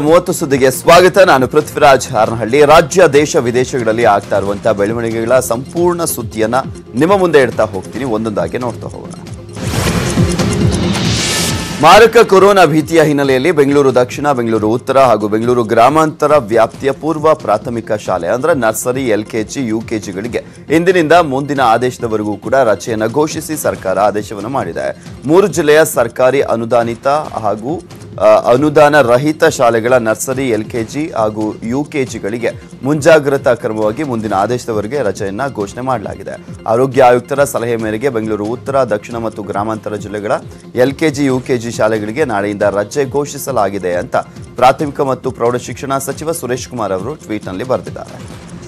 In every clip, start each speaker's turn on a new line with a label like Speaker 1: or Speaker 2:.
Speaker 1: ಮೂವತ್ತು ಸುದ್ದಿಗೆ ಸ್ವಾಗತ ನಾನು ಪೃಥ್ವಿರಾಜ್ ಹಾರನಹಳ್ಳಿ ರಾಜ್ಯ ದೇಶ ವಿದೇಶಗಳಲ್ಲಿ ಆಗ್ತಾ ಇರುವಂತಹ ಬೆಳವಣಿಗೆಗಳ ಸಂಪೂರ್ಣ ಸುದ್ದಿಯನ್ನ ನಿಮ್ಮ ಮುಂದೆ ಇಡ್ತಾ ಹೋಗ್ತೀನಿ ಒಂದೊಂದಾಗಿ ನೋಡ್ತಾ ಹೋಗೋಣ ಮಾರಕ ಕೊರೋನಾ ಭೀತಿಯ ಹಿನ್ನೆಲೆಯಲ್ಲಿ ಬೆಂಗಳೂರು ದಕ್ಷಿಣ ಬೆಂಗಳೂರು ಉತ್ತರ ಹಾಗೂ ಬೆಂಗಳೂರು ಗ್ರಾಮಾಂತರ ವ್ಯಾಪ್ತಿಯ ಪೂರ್ವ ಪ್ರಾಥಮಿಕ ಶಾಲೆ ಅಂದ್ರೆ ನರ್ಸರಿ ಎಲ್ಕೆಜಿ ಯುಕೆಜಿಗಳಿಗೆ ಇಂದಿನಿಂದ ಮುಂದಿನ ಆದೇಶದವರೆಗೂ ಕೂಡ ರಜೆಯನ್ನು ಘೋಷಿಸಿ ಸರ್ಕಾರ ಆದೇಶವನ್ನು ಮಾಡಿದೆ ಮೂರು ಜಿಲ್ಲೆಯ ಸರ್ಕಾರಿ ಅನುದಾನಿತ ಹಾಗೂ ಆ, ಅನುದಾನ ರಹಿತ ಶಾಲೆಗಳ ನರ್ಸರಿ ಎಲ್ಕೆಜಿ ಹಾಗೂ ಯುಕೆಜಿಗಳಿಗೆ ಮುಂಜಾಗ್ರತಾ ಕ್ರಮವಾಗಿ ಮುಂದಿನ ಆದೇಶದವರೆಗೆ ರಜೆಯನ್ನ ಘೋಷಣೆ ಮಾಡಲಾಗಿದೆ ಆರೋಗ್ಯ ಆಯುಕ್ತರ ಸಲಹೆ ಮೇರೆಗೆ ಬೆಂಗಳೂರು ಉತ್ತರ ದಕ್ಷಿಣ ಮತ್ತು ಗ್ರಾಮಾಂತರ ಜಿಲ್ಲೆಗಳ ಎಲ್ಕೆಜಿ ಯುಕೆಜಿ ಶಾಲೆಗಳಿಗೆ ನಾಳೆಯಿಂದ ರಜೆ ಘೋಷಿಸಲಾಗಿದೆ ಅಂತ ಪ್ರಾಥಮಿಕ ಮತ್ತು ಪ್ರೌಢಶಿಕ್ಷಣ ಸಚಿವ ಸುರೇಶ್ ಕುಮಾರ್ ಅವರು ಟ್ವೀಟ್ನಲ್ಲಿ ಬರೆದಿದ್ದಾರೆ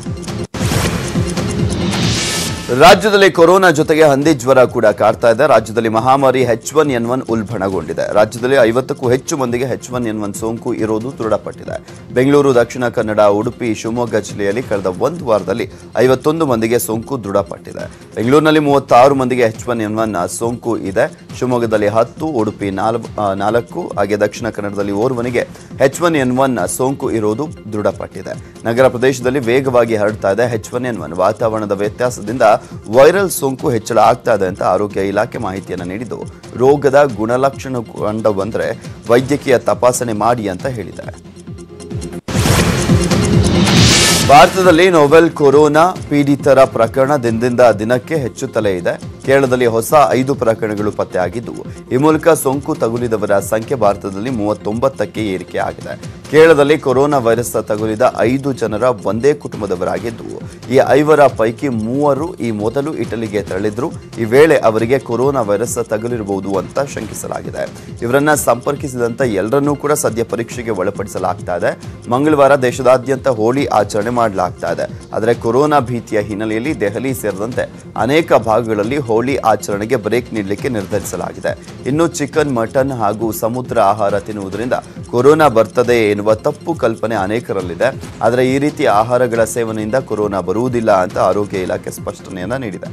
Speaker 1: ರಾಜ್ಯದಲ್ಲಿ ಕೊರೋನಾ ಜೊತೆಗೆ ಹಂದಿ ಜ್ವರ ಕೂಡ ಕಾಡ್ತಾ ಇದೆ ರಾಜ್ಯದಲ್ಲಿ ಮಹಾಮಾರಿ ಹೆಚ್ ಒನ್ ಎನ್ ಒನ್ ಉಲ್ಬಣಗೊಂಡಿದೆ ರಾಜ್ಯದಲ್ಲಿ ಐವತ್ತಕ್ಕೂ ಹೆಚ್ಚು ಮಂದಿಗೆ ಹೆಚ್ ಒನ್ ಎನ್ ಒನ್ ಸೋಂಕು ಇರೋದು ದೃಢಪಟ್ಟಿದೆ ಬೆಂಗಳೂರು ದಕ್ಷಿಣ ಕನ್ನಡ ಉಡುಪಿ ಶಿವಮೊಗ್ಗ ಜಿಲ್ಲೆಯಲ್ಲಿ ಕಳೆದ ಒಂದು ವಾರದಲ್ಲಿ ಐವತ್ತೊಂದು ಮಂದಿಗೆ ಸೋಂಕು ದೃಢಪಟ್ಟಿದೆ ಬೆಂಗಳೂರಿನಲ್ಲಿ ಮೂವತ್ತಾರು ಮಂದಿಗೆ ಹೆಚ್ ಒನ್ ಎನ್ ಒನ್ ಸೋಂಕು ಇದೆ ಶಿವಮೊಗ್ಗದಲ್ಲಿ ಹತ್ತು ಉಡುಪಿ ನಾಲ್- ಆ, ನಾಲ್ಕು ಹಾಗೆ ದಕ್ಷಿಣ ಕನ್ನಡದಲ್ಲಿ ಓರ್ವನಿಗೆ ಹೆಚ್ ಒನ್ ಎನ್ ಒನ್ ಸೋಂಕು ಇರೋದು ದೃಢಪಟ್ಟಿದೆ ನಗರ ಪ್ರದೇಶದಲ್ಲಿ ವೇಗವಾಗಿ ಹರಡ್ತಾ ಇದೆ ಹೆಚ್ ಒನ್ ಎನ್ ಒನ್ ವಾತಾವರಣದ ವ್ಯತ್ಯಾಸದಿಂದ ವೈರಲ್ ಸೋಂಕು ಹೆಚ್ಚಳ ಆಗ್ತಾ ಇದೆ ಅಂತ ಆರೋಗ್ಯ ಇಲಾಖೆ ಮಾಹಿತಿಯನ್ನು ನೀಡಿದ್ದು ರೋಗದ ಗುಣಲಕ್ಷಣ ಕಂಡು ಬಂದರೆ ವೈದ್ಯಕೀಯ ತಪಾಸಣೆ ಮಾಡಿ ಅಂತ ಹೇಳಿದ್ದಾರೆ ಭಾರತದಲ್ಲಿ ನೋವೆಲ್ ಕೊರೋನಾ ಪೀಡಿತರ ಪ್ರಕರಣ ದಿನದಿಂದ ದಿನಕ್ಕೆ ಹೆಚ್ಚುತ್ತಲೇ ಇದೆ ಕೇರಳದಲ್ಲಿ ಹೊಸ ಐದು ಪ್ರಕರಣಗಳು ಪತ್ತೆಯಾಗಿದ್ದು ಈ ಮೂಲಕ ಸೋಂಕು ತಗುಲಿದವರ ಸಂಖ್ಯೆ ಭಾರತದಲ್ಲಿ ಮೂವತ್ತೊಂಬತ್ತಕ್ಕೆ ಏರಿಕೆ ಆಗಿದೆ ಕೇರಳದಲ್ಲಿ ಕೊರೋನಾ ವೈರಸ್ ತಗುಲಿದ ಐದು ಜನರ ಒಂದೇ ಕುಟುಂಬದವರಾಗಿದ್ದು ಈ ಐವರ ಪೈಕಿ ಮೂವರು ಈ ಮೊದಲು ಇಟಲಿಗೆ ತೆರಳಿದ್ರು ಈ ವೇಳೆ ಅವರಿಗೆ ಕೊರೋನಾ ವೈರಸ್ ತಗುಲಿರಬಹುದು ಅಂತ ಶಂಕಿಸಲಾಗಿದೆ ಇವರನ್ನ ಸಂಪರ್ಕಿಸಿದಂತ ಎಲ್ಲರನ್ನೂ ಕೂಡ ಸದ್ಯ ಪರೀಕ್ಷೆಗೆ ಒಳಪಡಿಸಲಾಗ್ತಾ ಇದೆ ಮಂಗಳವಾರ ದೇಶದಾದ್ಯಂತ ಹೋಳಿ ಆಚರಣೆ ಮಾಡಲಾಗ್ತಾ ಇದೆ ಆದರೆ ಕೊರೋನಾ ಭೀತಿಯ ಹಿನ್ನೆಲೆಯಲ್ಲಿ ದೆಹಲಿ ಸೇರಿದಂತೆ ಅನೇಕ ಭಾಗಗಳಲ್ಲಿ ಹೋಳಿ ಆಚರಣೆಗೆ ಬ್ರೇಕ್ ನೀಡಲಿಕ್ಕೆ ನಿರ್ಧರಿಸಲಾಗಿದೆ ಇನ್ನು ಚಿಕನ್ ಮಟನ್ ಹಾಗೂ ಸಮುದ್ರ ಆಹಾರ ತಿನ್ನುವುದರಿಂದ ಕೊರೋನಾ ಬರ್ತದೆ ಎನ್ನುವ ತಪ್ಪು ಕಲ್ಪನೆ ಅನೇಕರಲ್ಲಿದೆ ಆದರೆ ಈ ರೀತಿಯ ಆಹಾರಗಳ ಸೇವನೆಯಿಂದ ಕೊರೋನಾ ಬರುವುದಿಲ್ಲ ಅಂತ ಆರೋಗ್ಯ ಇಲಾಖೆ ಸ್ಪಷ್ಟನೆಯನ್ನ ನೀಡಿದೆ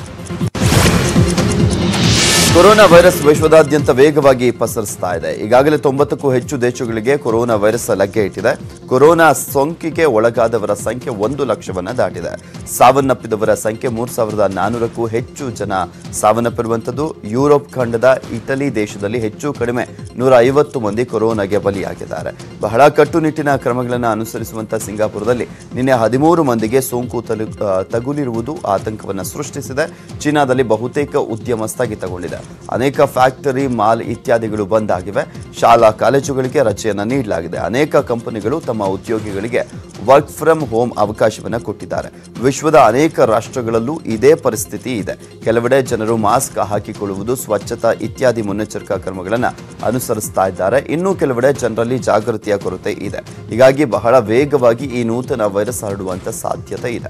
Speaker 1: ಕೊರೋನಾ ವೈರಸ್ ವಿಶ್ವದಾದ್ಯಂತ ವೇಗವಾಗಿ ಪಸರಿಸ್ತಾ ಇದೆ ಈಗಾಗಲೇ ತೊಂಬತ್ತಕ್ಕೂ ಹೆಚ್ಚು ದೇಶಗಳಿಗೆ ಕೊರೋನಾ ವೈರಸ್ ಲಗ್ಗೆ ಇಟ್ಟಿದೆ ಕೊರೋನಾ ಸೋಂಕಿಗೆ ಒಳಗಾದವರ ಸಂಖ್ಯೆ ಒಂದು ಲಕ್ಷವನ್ನ ದಾಟಿದೆ ಸಾವನ್ನಪ್ಪಿದವರ ಸಂಖ್ಯೆ ಮೂರ್ ಸಾವಿರದ ನಾನೂರಕ್ಕೂ ಹೆಚ್ಚು ಜನ ಸಾವನ್ನಪ್ಪಿರುವಂಥದ್ದು ಯುರೋಪ್ ಖಂಡದ ಇಟಲಿ ದೇಶದಲ್ಲಿ ಹೆಚ್ಚು ಕಡಿಮೆ ನೂರ ಐವತ್ತು ಮಂದಿ ಕೊರೋನಾಗೆ ಬಲಿಯಾಗಿದ್ದಾರೆ ಬಹಳ ಕಟ್ಟುನಿಟ್ಟಿನ ಕ್ರಮಗಳನ್ನು ಅನುಸರಿಸುವಂತ ಸಿಂಗಾಪುರದಲ್ಲಿ ನಿನ್ನೆ ಹದಿಮೂರು ಮಂದಿಗೆ ಸೋಂಕು ತಲು ಆ, ತಗುಲಿರುವುದು ಆತಂಕವನ್ನು ಸೃಷ್ಟಿಸಿದೆ ಚೀನಾದಲ್ಲಿ ಬಹುತೇಕ ಉದ್ಯಮ ಸ್ಥಗಿತಗೊಂಡಿದೆ ಅನೇಕ ಫ್ಯಾಕ್ಟರಿ ಮಾಲ್ ಇತ್ಯಾದಿಗಳು ಬಂದ್ ಆಗಿವೆ ಶಾಲಾ ಕಾಲೇಜುಗಳಿಗೆ ರಜೆಯನ್ನು ನೀಡಲಾಗಿದೆ ಅನೇಕ ಕಂಪನಿಗಳು ತಮ್ಮ ಉದ್ಯೋಗಿಗಳಿಗೆ ವರ್ಕ್ ಫ್ರಮ್ ಹೋಮ್ ಅವಕಾಶವನ್ನು ಕೊಟ್ಟಿದ್ದಾರೆ ವಿಶ್ವದ ಅನೇಕ ರಾಷ್ಟ್ರಗಳಲ್ಲೂ ಇದೇ ಪರಿಸ್ಥಿತಿ ಇದೆ ಕೆಲವೆಡೆ ಜನರು ಮಾಸ್ಕ್ ಹಾಕಿಕೊಳ್ಳುವುದು ಸ್ವಚ್ಛತಾ ಇತ್ಯಾದಿ ಮುನ್ನೆಚ್ಚರಿಕಾ ಕ್ರಮಗಳನ್ನು ಅನುಸರಿಸ್ತಾ ಇದ್ದಾರೆ ಇನ್ನು ಕೆಲವೆಡೆ ಜನರಲ್ಲಿ ಜಾಗೃತಿಯ ಕೊರತೆ ಇದೆ ಹೀಗಾಗಿ ಬಹಳ ವೇಗವಾಗಿ ಈ ನೂತನ ವೈರಸ್ ಹರಡುವಂತ ಸಾಧ್ಯತೆ ಇದೆ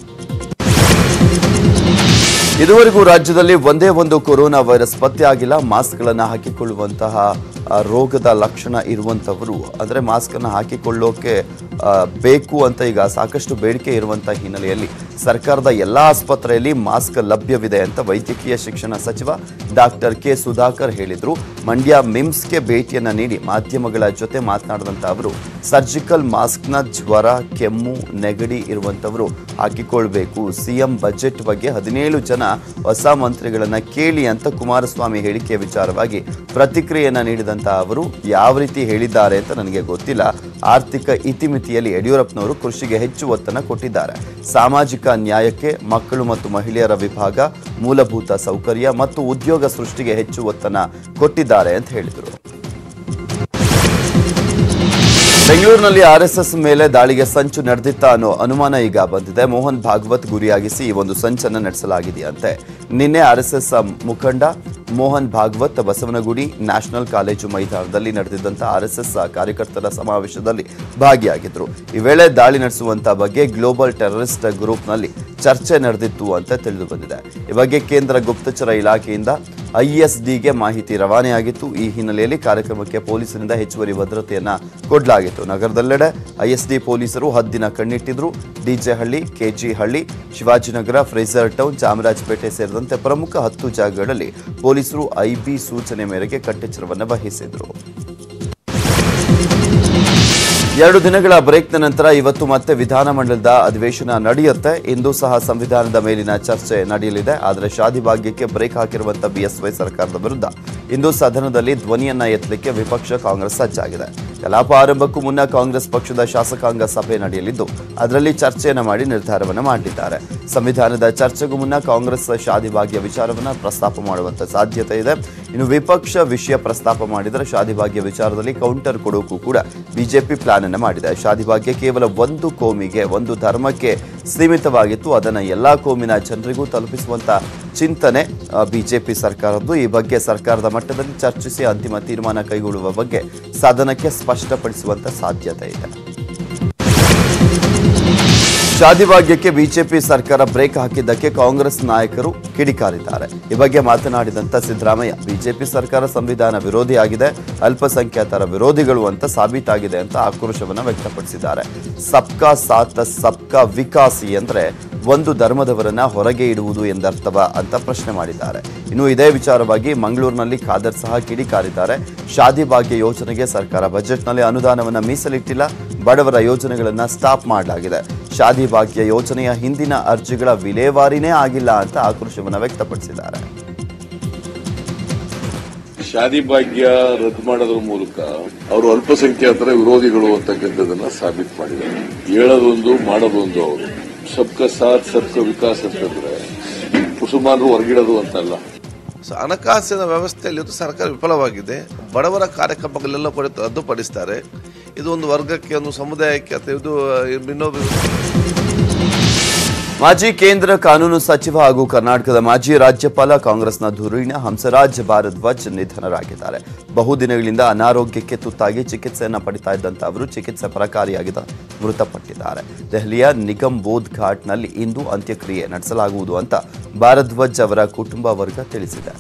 Speaker 1: ಇದುವರೆಗೂ ರಾಜ್ಯದಲ್ಲಿ ಒಂದೇ ಒಂದು ಕೊರೋನಾ ವೈರಸ್ ಪತ್ತೆಯಾಗಿಲ್ಲ ಮಾಸ್ಕ್ಗಳನ್ನು ಹಾಕಿಕೊಳ್ಳುವಂತಹ ಆ, ರೋಗದ ಲಕ್ಷಣ ಇರುವಂಥವರು ಅಂದರೆ ಮಾಸ್ಕನ್ನು ಹಾಕಿಕೊಳ್ಳೋಕೆ ಆ, ಬೇಕು ಅಂತ ಈಗ ಸಾಕಷ್ಟು ಬೇಡಿಕೆ ಇರುವಂತಹ ಹಿನ್ನೆಲೆಯಲ್ಲಿ ಸರ್ಕಾರದ ಎಲ್ಲ ಆಸ್ಪತ್ರೆಯಲ್ಲಿ ಮಾಸ್ಕ್ ಲಭ್ಯವಿದೆ ಅಂತ ವೈದ್ಯಕೀಯ ಶಿಕ್ಷಣ ಸಚಿವ ಡಾಕ್ಟರ್ ಕೆ ಸುಧಾಕರ್ ಹೇಳಿದ್ರು ಮಂಡ್ಯ ಮಿಮ್ಸ್ಗೆ ಭೇಟಿಯನ್ನ ನೀಡಿ ಮಾಧ್ಯಮಗಳ ಜೊತೆ ಮಾತನಾಡಿದಂತ ಅವರು ಸರ್ಜಿಕಲ್ ಮಾಸ್ಕ್ನ ಜ್ವರ ಕೆಮ್ಮು ನೆಗಡಿ ಇರುವಂತವರು ಹಾಕಿಕೊಳ್ಬೇಕು ಸಿಎಂ ಬಜೆಟ್ ಬಗ್ಗೆ ಹದಿನೇಳು ಜನ ಹೊಸ ಮಂತ್ರಿಗಳನ್ನ ಕೇಳಿ ಅಂತ ಕುಮಾರಸ್ವಾಮಿ ಹೇಳಿಕೆ ವಿಚಾರವಾಗಿ ಪ್ರತಿಕ್ರಿಯೆಯನ್ನ ನೀಡಿದಂತ ಅವರು ಯಾವ ರೀತಿ ಹೇಳಿದ್ದಾರೆ ಅಂತ ನನಗೆ ಗೊತ್ತಿಲ್ಲ ಆರ್ಥಿಕ ಇತಿಮಿತಿಯಲ್ಲಿ ಯಡಿಯೂರಪ್ಪನವರು ಕೃಷಿಗೆ ಹೆಚ್ಚು ಒತ್ತನ್ನು ಕೊಟ್ಟಿದ್ದಾರೆ ಸಾಮಾಜಿಕ ನ್ಯಾಯಕ್ಕೆ ಮಕ್ಕಳು ಮತ್ತು ಮಹಿಳೆಯರ ವಿಭಾಗ ಮೂಲಭೂತ ಸೌಕರ್ಯ ಮತ್ತು ಉದ್ಯೋಗ ಸೃಷ್ಟಿಗೆ ಹೆಚ್ಚು ಒತ್ತನ್ನು ಕೊಟ್ಟಿದ್ದಾರೆ ಅಂತ ಹೇಳಿದರು ಬೆಂಗಳೂರಿನಲ್ಲಿ ಆರ್ಎಸ್ಎಸ್ ಮೇಲೆ ದಾಳಿಗೆ ಸಂಚು ನಡೆದಿತ್ತ ಅನ್ನೋ ಅನುಮಾನ ಈಗ ಬಂದಿದೆ ಮೋಹನ್ ಭಾಗವತ್ ಗುರಿಯಾಗಿಸಿ ಈ ಒಂದು ಸಂಚನ್ನು ನಡೆಸಲಾಗಿದೆಯಂತೆ ನಿನ್ನೆ ಆರ್ಎಸ್ಎಸ್ ಮುಖಂಡ ಮೋಹನ್ ಭಾಗವತ್ ಬಸವನಗುಡಿ ನ್ಯಾಷನಲ್ ಕಾಲೇಜು ಮೈದಾನದಲ್ಲಿ ನಡೆದಿದ್ದಂಥ ಆರ್ಎಸ್ಎಸ್ ಕಾರ್ಯಕರ್ತರ ಸಮಾವೇಶದಲ್ಲಿ ಭಾಗಿಯಾಗಿದ್ರು ಈ ವೇಳೆ ದಾಳಿ ನಡೆಸುವಂತ ಬಗ್ಗೆ ಗ್ಲೋಬಲ್ ಟೆರರಿಸ್ಟ್ ಗ್ರೂಪ್ನಲ್ಲಿ ಚರ್ಚೆ ನಡೆದಿತ್ತು ಅಂತ ತಿಳಿದು ಬಂದಿದೆ ಈ ಬಗ್ಗೆ ಕೇಂದ್ರ ಗುಪ್ತಚರ ಇಲಾಖೆಯಿಂದ ಐಎಸ್ಡಿಗೆ ಮಾಹಿತಿ ರವಾನೆಯಾಗಿತ್ತು ಈ ಹಿನ್ನೆಲೆಯಲ್ಲಿ ಕಾರ್ಯಕ್ರಮಕ್ಕೆ ಪೊಲೀಸರಿಂದ ಹೆಚ್ಚುವರಿ ಭದ್ರತೆಯನ್ನ ಕೊಡಲಾಗಿತ್ತು ನಗರದೆಲ್ಲೆಡೆ ಐಎಸ್ಡಿ ಪೊಲೀಸರು ಹದ್ದಿನ ಕಣ್ಣಿಟ್ಟಿದ್ರು ಡಿಜೆ ಹಳ್ಳಿ ಕೆಜಿ ಹಳ್ಳಿ ಶಿವಾಜಿನಗರ ಫ್ರೇಸರ್ ಟೌನ್ ಚಾಮರಾಜಪೇಟೆ ಸೇರಿದಂತೆ ಪ್ರಮುಖ ಹತ್ತು ಜಾಗಗಳಲ್ಲಿ ಪೊಲೀಸರು ಐಬಿ ಸೂಚನೆ ಮೇರೆಗೆ ಕಟ್ಟೆಚ್ಚರವನ್ನು ವಹಿಸಿದ್ರು ಎರಡು ದಿನಗಳ ಬ್ರೇಕ್ನ ನಂತರ ಇವತ್ತು ಮತ್ತೆ ವಿಧಾನಮಂಡಲದ ಅಧಿವೇಶನ ನಡೆಯುತ್ತೆ ಇಂದು ಸಹ ಸಂವಿಧಾನದ ಮೇಲಿನ ಚರ್ಚೆ ನಡೆಯಲಿದೆ ಆದರೆ ಶಾದಿ ಭಾಗ್ಯಕ್ಕೆ ಬ್ರೇಕ್ ಹಾಕಿರುವಂತಹ ಬಿಎಸ್ವೈ ಸರ್ಕಾರದ ವಿರುದ್ಧ ಇಂದು ಸದನದಲ್ಲಿ ಧ್ವನಿಯನ್ನ ಎತ್ತಲಿಕ್ಕೆ ವಿಪಕ್ಷ ಕಾಂಗ್ರೆಸ್ ಸಜ್ಜಾಗಿದೆ ಕಲಾಪ ಆರಂಭಕ್ಕೂ ಮುನ್ನ ಕಾಂಗ್ರೆಸ್ ಪಕ್ಷದ ಶಾಸಕಾಂಗ ಸಭೆ ನಡೆಯಲಿದ್ದು ಅದರಲ್ಲಿ ಚರ್ಚೆಯನ್ನ ಮಾಡಿ ನಿರ್ಧಾರವನ್ನ ಮಾಡಲಿದ್ದಾರೆ ಸಂವಿಧಾನದ ಚರ್ಚೆಗೂ ಮುನ್ನ ಕಾಂಗ್ರೆಸ್ ಶಾದಿ ಭಾಗ್ಯ ವಿಚಾರವನ್ನ ಪ್ರಸ್ತಾಪ ಮಾಡುವಂತ ಸಾಧ್ಯತೆ ಇದೆ ಇನ್ನು ವಿಪಕ್ಷ ವಿಷಯ ಪ್ರಸ್ತಾಪ ಮಾಡಿದರೆ ಶಾದಿ ಭಾಗ್ಯ ವಿಚಾರದಲ್ಲಿ ಕೌಂಟರ್ ಕೊಡೋಕ್ಕೂ ಕೂಡ ಬಿಜೆಪಿ ಪ್ಲಾನ್ ಅನ್ನ ಮಾಡಿದೆ ಶಾದಿ ಭಾಗ್ಯ ಕೇವಲ ಒಂದು ಕೋಮಿಗೆ ಒಂದು ಧರ್ಮಕ್ಕೆ ಸೀಮಿತವಾಗಿತ್ತು ಅದನ್ನ ಎಲ್ಲಾ ಕೋಮಿನ ಜನರಿಗೂ ತಲುಪಿಸುವಂತ ಚಿಂತನೆ ಬಿಜೆಪಿ ಸರ್ಕಾರದ್ದು ಈ ಬಗ್ಗೆ ಸರ್ಕಾರದ ಮಟ್ಟದಲ್ಲಿ ಚರ್ಚಿಸಿ ಅಂತಿಮ ತೀರ್ಮಾನ ಕೈಗೊಳ್ಳುವ ಬಗ್ಗೆ ಸದನಕ್ಕೆ ಸ್ಪಷ್ಟಪಡಿಸುವಂತ ಸಾಧ್ಯತೆ ಇದೆ ಶಾದಿ ಭಾಗ್ಯಕ್ಕೆ ಬಿಜೆಪಿ ಸರ್ಕಾರ ಬ್ರೇಕ್ ಹಾಕಿದ್ದಕ್ಕೆ ಕಾಂಗ್ರೆಸ್ ನಾಯಕರು ಕಿಡಿಕಾರಿದ್ದಾರೆ ಈ ಬಗ್ಗೆ ಮಾತನಾಡಿದಂತ ಸಿದ್ದರಾಮಯ್ಯ ಬಿಜೆಪಿ ಸರ್ಕಾರ ಸಂವಿಧಾನ ವಿರೋಧಿಯಾಗಿದೆ ಅಲ್ಪಸಂಖ್ಯಾತರ ವಿರೋಧಿಗಳು ಅಂತ ಸಾಬೀತಾಗಿದೆ ಅಂತ ಆಕ್ರೋಶವನ್ನ ವ್ಯಕ್ತಪಡಿಸಿದ್ದಾರೆ ಸಬ್ಕಾ ಸಾತ್ ಸಬ್ಕಾ ವಿಕಾಸಿ ಅಂದ್ರೆ ಒಂದು ಧರ್ಮದವರನ್ನ ಹೊರಗೆ ಇಡುವುದು ಎಂದರ್ಥವ ಅಂತ ಪ್ರಶ್ನೆ ಮಾಡಿದ್ದಾರೆ ಇನ್ನು ಇದೇ ವಿಚಾರವಾಗಿ ಮಂಗಳೂರಿನಲ್ಲಿ ಖಾದರ್ ಸಹ ಕಿಡಿಕಾರಿದ್ದಾರೆ ಶಾದಿ ಭಾಗ್ಯ ಯೋಜನೆಗೆ ಸರ್ಕಾರ ಬಜೆಟ್ನಲ್ಲಿ ಅನುದಾನವನ್ನ ಮೀಸಲಿಟ್ಟಿಲ್ಲ ಬಡವರ ಯೋಜನೆಗಳನ್ನ ಸ್ಟಾಪ್ ಮಾಡಲಾಗಿದೆ ಶಾದಿ ಭಾಗ್ಯ ಯೋಜನೆಯ ಹಿಂದಿನ ಅರ್ಜಿಗಳ ವಿಲೇವಾರಿನೇ ಆಗಿಲ್ಲ ಅಂತ ಆಕ್ರೋಶವನ್ನ ವ್ಯಕ್ತಪಡಿಸಿದ್ದಾರೆ
Speaker 2: ಶಾದಿ ಭಾಗ್ಯ ರದ್ದು ಮಾಡೋದ್ರ ಮೂಲಕ ಅವರು ಅಲ್ಪಸಂಖ್ಯಾತರ ವಿರೋಧಿಗಳು ಅಂತಕ್ಕಂಥದನ್ನ ಸಾಬೀತು ಮಾಡಿದ್ದಾರೆ ಹೇಳೋದೊಂದು ಮಾಡೋದೊಂದು ಅವರು ಸಬ್ಕ ಸಾಥ್ ಸಬ್ಕ ವಿಕಾಸ್ ಅಂತಂದ್ರೆ ಮುಸಲ್ಮಾನರು ಹೊರಗಿಡೋದು ಅಂತಲ್ಲ
Speaker 3: ಸೊ ಹಣಕಾಸಿನ ವ್ಯವಸ್ಥೆಯಲ್ಲಿ ಇವತ್ತು ಸರ್ಕಾರ ವಿಫಲವಾಗಿದೆ ಬಡವರ ಕಾರ್ಯಕ್ರಮಗಳೆಲ್ಲ ಕೂಡ ರದ್ದುಪಡಿಸ್ತಾರೆ ಇದು ಒಂದು ವರ್ಗಕ್ಕೆ ಒಂದು ಸಮುದಾಯಕ್ಕೆ ಅಥವಾ ಇದು ಇನ್ನೊಬ್ಬ
Speaker 1: ಮಾಜಿ ಕೇಂದ್ರ ಕಾನೂನು ಸಚಿವ ಹಾಗೂ ಕರ್ನಾಟಕದ ಮಾಜಿ ರಾಜ್ಯಪಾಲ ಕಾಂಗ್ರೆಸ್ನ ಧುರೀಣ ಹಂಸರಾಜ್ ಭಾರದ್ವಾಜ್ ನಿಧನರಾಗಿದ್ದಾರೆ ಬಹುದಿನಗಳಿಂದ ಅನಾರೋಗ್ಯಕ್ಕೆ ತುತ್ತಾಗಿ ಚಿಕಿತ್ಸೆಯನ್ನ ಪಡಿತಾ ಇದ್ದಂತ ಅವರು ಚಿಕಿತ್ಸೆ ಫಲಕಾರಿಯಾಗಿದ್ದ ಮೃತಪಟ್ಟಿದ್ದಾರೆ ದೆಹಲಿಯ ನಿಗಮ್ ಬೋಧ್ ಘಾಟ್ನಲ್ಲಿ ಇಂದು ಅಂತ್ಯಕ್ರಿಯೆ ನಡೆಸಲಾಗುವುದು ಅಂತ ಭಾರದ್ವಾಜ್ ಅವರ ಕುಟುಂಬ ವರ್ಗ ತಿಳಿಸಿದೆ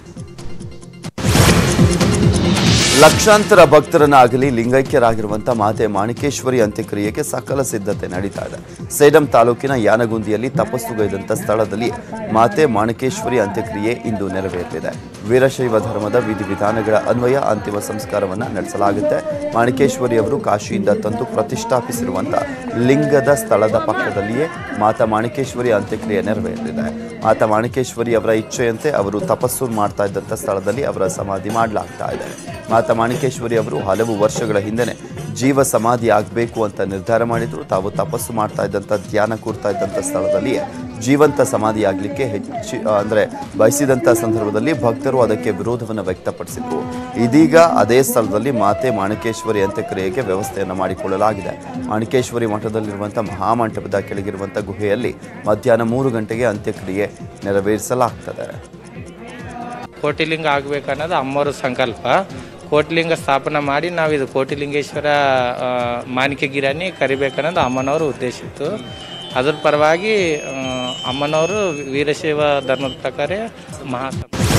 Speaker 1: ಲಕ್ಷಾಂತರ ಭಕ್ತರನ್ನಾಗಲಿ ಲಿಂಗೈಕ್ಯರಾಗಿರುವಂತಹ ಮಾತೆ ಮಾಣಿಕೇಶ್ವರಿ ಅಂತ್ಯಕ್ರಿಯೆಗೆ ಸಕಲ ಸಿದ್ಧತೆ ನಡೀತಾ ಇದೆ ಸೇಡಂ ತಾಲೂಕಿನ ಯಾನಗುಂದಿಯಲ್ಲಿ ತಪಸ್ಸುಗೈದಂತ ಸ್ಥಳದಲ್ಲಿ ಮಾತೆ ಮಾಣಿಕೇಶ್ವರಿ ಅಂತ್ಯಕ್ರಿಯೆ ಇಂದು ನೆರವೇರಲಿದೆ ವೀರಶೈವ ಧರ್ಮದ ವಿಧಿವಿಧಾನಗಳ ಅನ್ವಯ ಅಂತಿಮ ಸಂಸ್ಕಾರವನ್ನು ನಡೆಸಲಾಗುತ್ತೆ ಮಾಣಿಕೇಶ್ವರಿ ಅವರು ಕಾಶಿಯಿಂದ ತಂದು ಪ್ರತಿಷ್ಠಾಪಿಸಿರುವಂತ ಲಿಂಗದ ಸ್ಥಳದ ಪಕ್ಕದಲ್ಲಿಯೇ ಮಾತಾ ಮಾಣಿಕೇಶ್ವರಿ ಅಂತ್ಯಕ್ರಿಯೆ ನೆರವೇರಲಿದೆ ಮಾತಾ ಮಾಣಿಕೇಶ್ವರಿ ಅವರ ಇಚ್ಛೆಯಂತೆ ಅವರು ತಪಸ್ಸು ಮಾಡ್ತಾ ಇದ್ದಂಥ ಸ್ಥಳದಲ್ಲಿ ಅವರ ಸಮಾಧಿ ಮಾಡಲಾಗ್ತಾ ಇದೆ ಮಾತಾ ಮಾಣಿಕೇಶ್ವರಿ ಅವರು ಹಲವು ವರ್ಷಗಳ ಹಿಂದೆನೆ ಜೀವ ಸಮಾಧಿ ಆಗಬೇಕು ಅಂತ ನಿರ್ಧಾರ ಮಾಡಿದ್ರು ತಾವು ತಪಸ್ಸು ಮಾಡ್ತಾ ಇದ್ದಂಥ ಧ್ಯಾನ ಕೂರ್ತಾ ಇದ್ದಂಥ ಸ್ಥಳದಲ್ಲಿಯೇ ಜೀವಂತ ಸಮಾಧಿ ಆಗಲಿಕ್ಕೆ ಹೆಚ್ಚು ಅಂದರೆ ಬಯಸಿದಂಥ ಸಂದರ್ಭದಲ್ಲಿ ಭಕ್ತರು ಅದಕ್ಕೆ ವಿರೋಧವನ್ನು ವ್ಯಕ್ತಪಡಿಸಿದ್ರು ಇದೀಗ ಅದೇ ಸ್ಥಳದಲ್ಲಿ ಮಾತೆ ಮಾಣಿಕೇಶ್ವರಿ ಅಂತ್ಯಕ್ರಿಯೆಗೆ ವ್ಯವಸ್ಥೆಯನ್ನು ಮಾಡಿಕೊಳ್ಳಲಾಗಿದೆ ಮಾಣಿಕೇಶ್ವರಿ ಮಠದಲ್ಲಿರುವಂಥ ಮಹಾಮಂಟಪದ ಕೆಳಗಿರುವಂಥ ಗುಹೆಯಲ್ಲಿ ಮಧ್ಯಾಹ್ನ ಮೂರು ಗಂಟೆಗೆ ಅಂತ್ಯಕ್ರಿಯೆ ನೆರವೇರಿಸಲಾಗ್ತದೆ
Speaker 4: ಕೋಟಿಲಿಂಗ ಆಗಬೇಕನ್ನೋದು ಅಮ್ಮವ್ರ ಸಂಕಲ್ಪ ಕೋಟಿಲಿಂಗ ಸ್ಥಾಪನೆ ಮಾಡಿ ನಾವು ಇದು ಕೋಟಿಲಿಂಗೇಶ್ವರ ಆ, ಮಾಣಿಕ್ಯ ಗಿರಣಿ ಕರಿಬೇಕನ್ನೋದು ಅಮ್ಮನವ್ರ ಉದ್ದೇಶ ಇತ್ತು ಅದ್ರ ಪರವಾಗಿ ಆ, ಅಮ್ಮನವರು ವೀರಶೈವ ಧರ್ಮದ ಪ್ರಕಾರ ಮಹಾ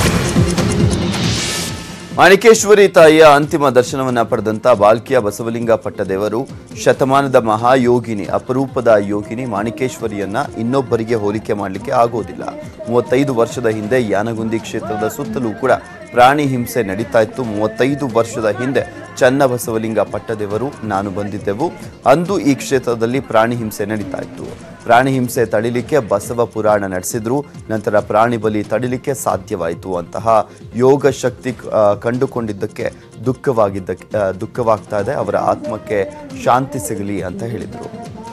Speaker 1: ಮಾಣಿಕೇಶ್ವರಿ ತಾಯಿಯ ಅಂತಿಮ ದರ್ಶನವನ್ನ ಪಡೆದಂತ ಬಾಲ್ಕಿಯ ಬಸವಲಿಂಗ ಪಟ್ಟದೇವರು ಶತಮಾನದ ಮಹಾಯೋಗಿನಿ ಅಪರೂಪದ ಯೋಗಿನಿ ಮಾಣಿಕೇಶ್ವರಿಯನ್ನ ಇನ್ನೊಬ್ಬರಿಗೆ ಹೋಲಿಕೆ ಮಾಡಲಿಕ್ಕೆ ಆಗೋದಿಲ್ಲ ಮೂವತ್ತೈದು ವರ್ಷದ ಹಿಂದೆ ಯಾನಗುಂದಿ ಕ್ಷೇತ್ರದ ಸುತ್ತಲೂ ಕೂಡ ಪ್ರಾಣಿ ಹಿಂಸೆ ನಡೀತಾ ಇತ್ತು ಮೂವತ್ತೈದು ವರ್ಷದ ಹಿಂದೆ ಚನ್ನಬಸವಲಿಂಗ ಪಟ್ಟದೇವರು ನಾನು ಬಂದಿದ್ದೆವು ಅಂದು ಈ ಕ್ಷೇತ್ರದಲ್ಲಿ ಪ್ರಾಣಿ ಹಿಂಸೆ ನಡೀತಾ ಇತ್ತು ಪ್ರಾಣಿ ಹಿಂಸೆ ತಡಿಲಿಕ್ಕೆ ಬಸವ ಪುರಾಣ ನಡೆಸಿದ್ರು ನಂತರ ಪ್ರಾಣಿ ಬಲಿ ತಡಿಲಿಕ್ಕೆ ಸಾಧ್ಯವಾಯಿತು ಅಂತಹ ಯೋಗ ಶಕ್ತಿ ಆ, ಕಂಡುಕೊಂಡಿದ್ದಕ್ಕೆ ದುಃಖವಾಗಿದ್ದಕ್ಕೆ ಆ, ದುಃಖವಾಗ್ತಾ ಇದೆ ಅವರ ಆತ್ಮಕ್ಕೆ ಶಾಂತಿ ಸಿಗಲಿ ಅಂತ ಹೇಳಿದರು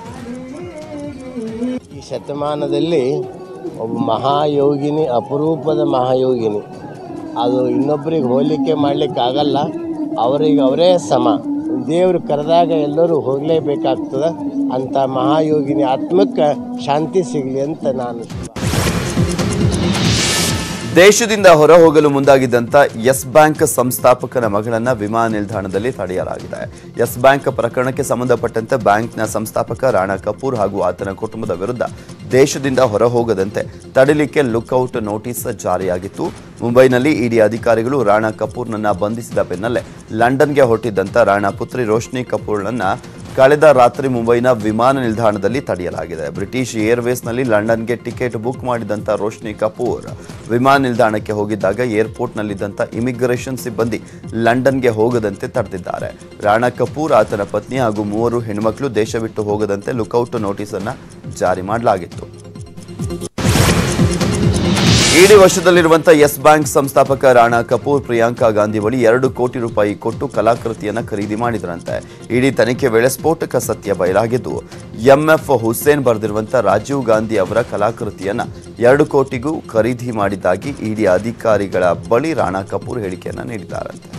Speaker 5: ಈ ಶತಮಾನದಲ್ಲಿ ಒಬ್ಬ ಮಹಾಯೋಗಿನಿ ಅಪರೂಪದ ಮಹಾಯೋಗಿನಿ ಅದು ಇನ್ನೊಬ್ಬರಿಗೆ ಹೋಲಿಕೆ ಮಾಡಲಿಕ್ಕೆ ಆಗಲ್ಲ ಅವರಿಗೆ ಅವರೇ ಸಮ ದೇವರು ಕರೆದಾಗ ಎಲ್ಲರೂ ಹೋಗಲೇಬೇಕಾಗ್ತದೆ ಅಂಥ ಮಹಾಯೋಗಿನಿ ಆತ್ಮಕ್ಕೆ ಶಾಂತಿ ಸಿಗಲಿ ಅಂತ ನಾನು
Speaker 1: ದೇಶದಿಂದ ಹೊರ ಹೋಗಲು ಮುಂದಾಗಿದ್ದಂತ ಯೆಸ್ ಬ್ಯಾಂಕ್ ಸಂಸ್ಥಾಪಕನ ಮಗಳನ್ನ ವಿಮಾನ ನಿಲ್ದಾಣದಲ್ಲಿ ತಡೆಯಲಾಗಿದೆ ಯೆಸ್ ಬ್ಯಾಂಕ್ ಪ್ರಕರಣಕ್ಕೆ ಸಂಬಂಧಪಟ್ಟಂತೆ ಬ್ಯಾಂಕ್ನ ಸಂಸ್ಥಾಪಕ ರಾಣಾ ಕಪೂರ್ ಹಾಗೂ ಆತನ ಕುಟುಂಬದ ವಿರುದ್ಧ ದೇಶದಿಂದ ಹೊರ ಹೋಗದಂತೆ ತಡಿಲಿಕ್ಕೆ ಲುಕ್ಔಟ್ ನೋಟಿಸ್ ಜಾರಿಯಾಗಿತ್ತು ಮುಂಬೈನಲ್ಲಿ ಇಡಿ ಅಧಿಕಾರಿಗಳು ರಾಣಾ ಕಪೂರ್ನನ್ನ ಬಂಧಿಸಿದ ಬೆನ್ನಲ್ಲೇ ಲಂಡನ್ಗೆ ಹೊರಟಿದ್ದಂತ ರಾಣಾ ಪುತ್ರಿ ರೋಶ್ನಿ ಕಪೂರ್ನನ್ನ ಕಳೆದ ರಾತ್ರಿ ಮುಂಬೈನ ವಿಮಾನ ನಿಲ್ದಾಣದಲ್ಲಿ ತಡೆಯಲಾಗಿದೆ ಬ್ರಿಟಿಷ್ ಏರ್ವೇಸ್ನಲ್ಲಿ ಲಂಡನ್ಗೆ ಟಿಕೆಟ್ ಬುಕ್ ಮಾಡಿದಂಥ ರೋಶ್ನಿ ಕಪೂರ್ ವಿಮಾನ ನಿಲ್ದಾಣಕ್ಕೆ ಹೋಗಿದ್ದಾಗ ಏರ್ಪೋರ್ಟ್ನಲ್ಲಿದ್ದಂಥ ಇಮಿಗ್ರೇಷನ್ ಸಿಬ್ಬಂದಿ ಲಂಡನ್ಗೆ ಹೋಗದಂತೆ ತಡೆದಿದ್ದಾರೆ ರಾಣಾ ಕಪೂರ್ ಆತನ ಪತ್ನಿ ಹಾಗೂ ಮೂವರು ಹೆಣ್ಮಕ್ಳು ದೇಶ ಬಿಟ್ಟು ಹೋಗದಂತೆ ಲುಕೌಟ್ ನೋಟಿಸ್ ಅನ್ನ ಜಾರಿ ಮಾಡಲಾಗಿತ್ತು ಇಡಿ ವಶದಲ್ಲಿರುವಂತಹ ಎಸ್ ಬ್ಯಾಂಕ್ ಸಂಸ್ಥಾಪಕ ರಾಣಾ ಕಪೂರ್ ಪ್ರಿಯಾಂಕಾ ಗಾಂಧಿ ಬಳಿ ಎರಡು ಕೋಟಿ ರೂಪಾಯಿ ಕೊಟ್ಟು ಕಲಾಕೃತಿಯನ್ನ ಖರೀದಿ ಮಾಡಿದ್ರಂತೆ ಇಡಿ ತನಿಖೆ ವೇಳೆ ಸ್ಫೋಟಕ ಸತ್ಯ ಬಯಲಾಗಿದ್ದು ಎಂಎಫ್ ಹುಸೇನ್ ಬರೆದಿರುವಂತಹ ರಾಜೀವ್ ಗಾಂಧಿ ಅವರ ಕಲಾಕೃತಿಯನ್ನ ಎರಡು ಕೋಟಿಗೂ ಖರೀದಿ ಮಾಡಿದ್ದಾಗಿ ಇಡಿ ಅಧಿಕಾರಿಗಳ ಬಳಿ ರಾಣಾ ಕಪೂರ್ ಹೇಳಿಕೆಯನ್ನ ನೀಡಿದ್ದಾರಂತೆ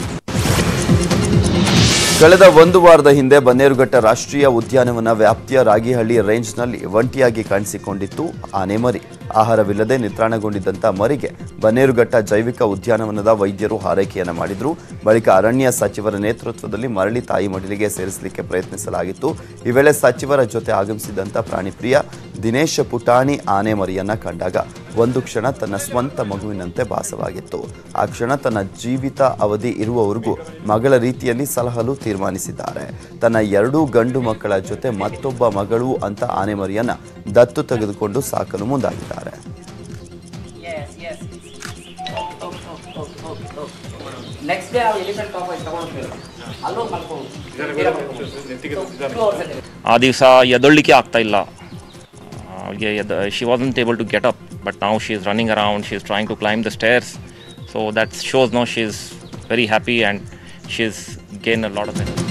Speaker 1: ಕಳೆದ ಒಂದು ವಾರದ ಹಿಂದೆ ಬನ್ನೇರುಘಟ್ಟ ರಾಷ್ಟ್ರೀಯ ಉದ್ಯಾನವನ ವ್ಯಾಪ್ತಿಯ ರಾಗಿಹಳ್ಳಿ ರೇಂಜ್ನಲ್ಲಿ ಒಂಟಿಯಾಗಿ ಕಾಣಿಸಿಕೊಂಡಿತ್ತು ಆನೆ ಮರಿ ಆಹಾರವಿಲ್ಲದೆ ನಿತ್ರಾಣಗೊಂಡಿದ್ದಂಥ ಮರಿಗೆ ಬನ್ನೇರುಘಟ್ಟ ಜೈವಿಕ ಉದ್ಯಾನವನದ ವೈದ್ಯರು ಹಾರೈಕೆಯನ್ನು ಮಾಡಿದ್ರು ಬಳಿಕ ಅರಣ್ಯ ಸಚಿವರ ನೇತೃತ್ವದಲ್ಲಿ ಮರಳಿ ತಾಯಿ ಮಡಿಲಿಗೆ ಸೇರಿಸಲಿಕ್ಕೆ ಪ್ರಯತ್ನಿಸಲಾಗಿತ್ತು ಈ ವೇಳೆ ಸಚಿವರ ಜೊತೆ ಆಗಮಿಸಿದಂಥ ಪ್ರಾಣಿಪ್ರಿಯ ದಿನೇಶ್ ಪುಟಾಣಿ ಆನೆ ಮರಿಯನ್ನ ಕಂಡಾಗ ಒಂದು ಕ್ಷಣ ತನ್ನ ಸ್ವಂತ ಮಗುವಿನಂತೆ ಭಾಸವಾಗಿತ್ತು ಆ ಕ್ಷಣ ತನ್ನ ಜೀವಿತ ಅವಧಿ ಇರುವವರೆಗೂ ಮಗಳ ರೀತಿಯಲ್ಲಿ ಸಲಹಲು ತೀರ್ಮಾನಿಸಿದ್ದಾರೆ ತನ್ನ ಎರಡೂ ಗಂಡು ಮಕ್ಕಳ ಜೊತೆ ಮತ್ತೊಬ್ಬ ಮಗಳು ಅಂತ ಆನೆ ಮರಿಯನ್ನ ದತ್ತು ತೆಗೆದುಕೊಂಡು ಸಾಕಲು ಮುಂದಾಗಿದ್ದಾರೆ
Speaker 6: Yes, yes. Oh, oh, oh, oh, oh, oh. Next day ನಾವು ಎಲಿಫೆಂಟ್ ಟಾಪ್ ಆಗಿ ತಗೊಂಡ್ಬಿಟ್ಟು ಅಲ್ಲೂ ಮಲ್ಕೊಂಡು
Speaker 7: ಆ ದಿವಸ ಎದೊಳ್ಳಿಕ್ಕೆ ಆಗ್ತಾ ಇಲ್ಲ ಅವಳಿಗೆ ಎದ್ she wasn't able to get up but ನಾವು she is running around she is trying to climb the stairs so that shows no she is very happy and she is gain a lot of energy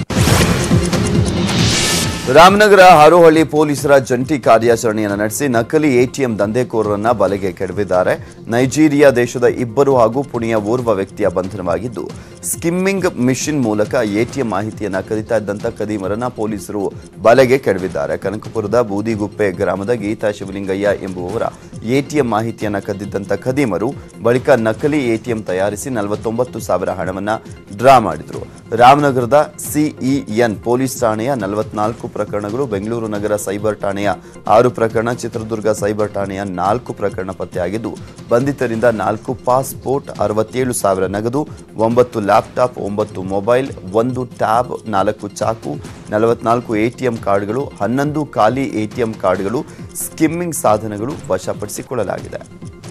Speaker 1: Ramanagara Harohalli ಪೊಲೀಸರ ಜಂಟಿ ಕಾರ್ಯಾಚರಣೆಯನ್ನು ನಡೆಸಿ ನಕಲಿ ATM ದಂಧೆಕೋರರನ್ನ ಬಲೆಗೆ ಕೆಡವಿದ್ದಾರೆ Nigeria ದೇಶದ ಇಬ್ಬರು ಹಾಗೂ ಪುಣೆಯ ಓರ್ವ ವ್ಯಕ್ತಿಯ ಬಂಧನವಾಗಿದ್ದು ಸ್ಕಿಮ್ಮಿಂಗ್ ಮಿಷಿನ್ ಮೂಲಕ ಎಟಿಎಂ ಮಾಹಿತಿಯನ್ನ ಕದಿತಾ ಇದ್ದಂಥ ಕದೀಮರನ್ನ ಪೊಲೀಸರು ಬಲೆಗೆ ಕೆಡವಿದ್ದಾರೆ ಕನಕಪುರದ ಬೂದಿಗುಪ್ಪೆ ಗ್ರಾಮದ ಗೀತಾ ಶಿವಲಿಂಗಯ್ಯ ಎಂಬುವವರ ಎಟಿಎಂ ಮಾಹಿತಿಯನ್ನ ಕದ್ದಿದ್ದಂಥ ಖದೀಮರು ಬಳಿಕ ನಕಲಿ ಎಟಿಎಂ ತಯಾರಿಸಿ ನಲವತ್ತೊಂಬತ್ತು ಸಾವಿರ ಹಣವನ್ನ ಡ್ರಾ ಮಾಡಿದ್ರು ರಾಮನಗರದ ಸಿಇಎನ್ ಪೊಲೀಸ್ ಠಾಣೆಯ ನಲವತ್ನಾಲ್ಕು ಪ್ರಕರಣಗಳು ಬೆಂಗಳೂರು ನಗರ ಸೈಬರ್ ಠಾಣೆಯ ಆರು ಪ್ರಕರಣ ಚಿತ್ರದುರ್ಗ ಸೈಬರ್ ಠಾಣೆಯ ನಾಲ್ಕು ಪ್ರಕರಣ ಪತ್ತೆಯಾಗಿದ್ದು ಬಂಧಿತರಿಂದ ನಾಲ್ಕು ಪಾಸ್ಪೋರ್ಟ್ ಅರವತ್ತೇಳು ಸಾವಿರ ನಗದು ಒಂಬತ್ತು ಲ್ಯಾಪ್ಟಾಪ್ ಒಂಬತ್ತು ಮೊಬೈಲ್ ಒಂದು ಟ್ಯಾಬ್ ನಾಲ್ಕು ಚಾಕು ನಲವತ್ನಾಲ್ಕು ಎಟಿಎಂ ಕಾರ್ಡ್ಗಳು ಹನ್ನೊಂದು ಖಾಲಿ ಎಟಿಎಂ ಕಾರ್ಡ್ಗಳು ಸ್ಕಿಮ್ಮಿಂಗ್ ಸಾಧನಗಳು ವಶಪಡಿಸಿಕೊಳ್ಳಲಾಗಿದೆ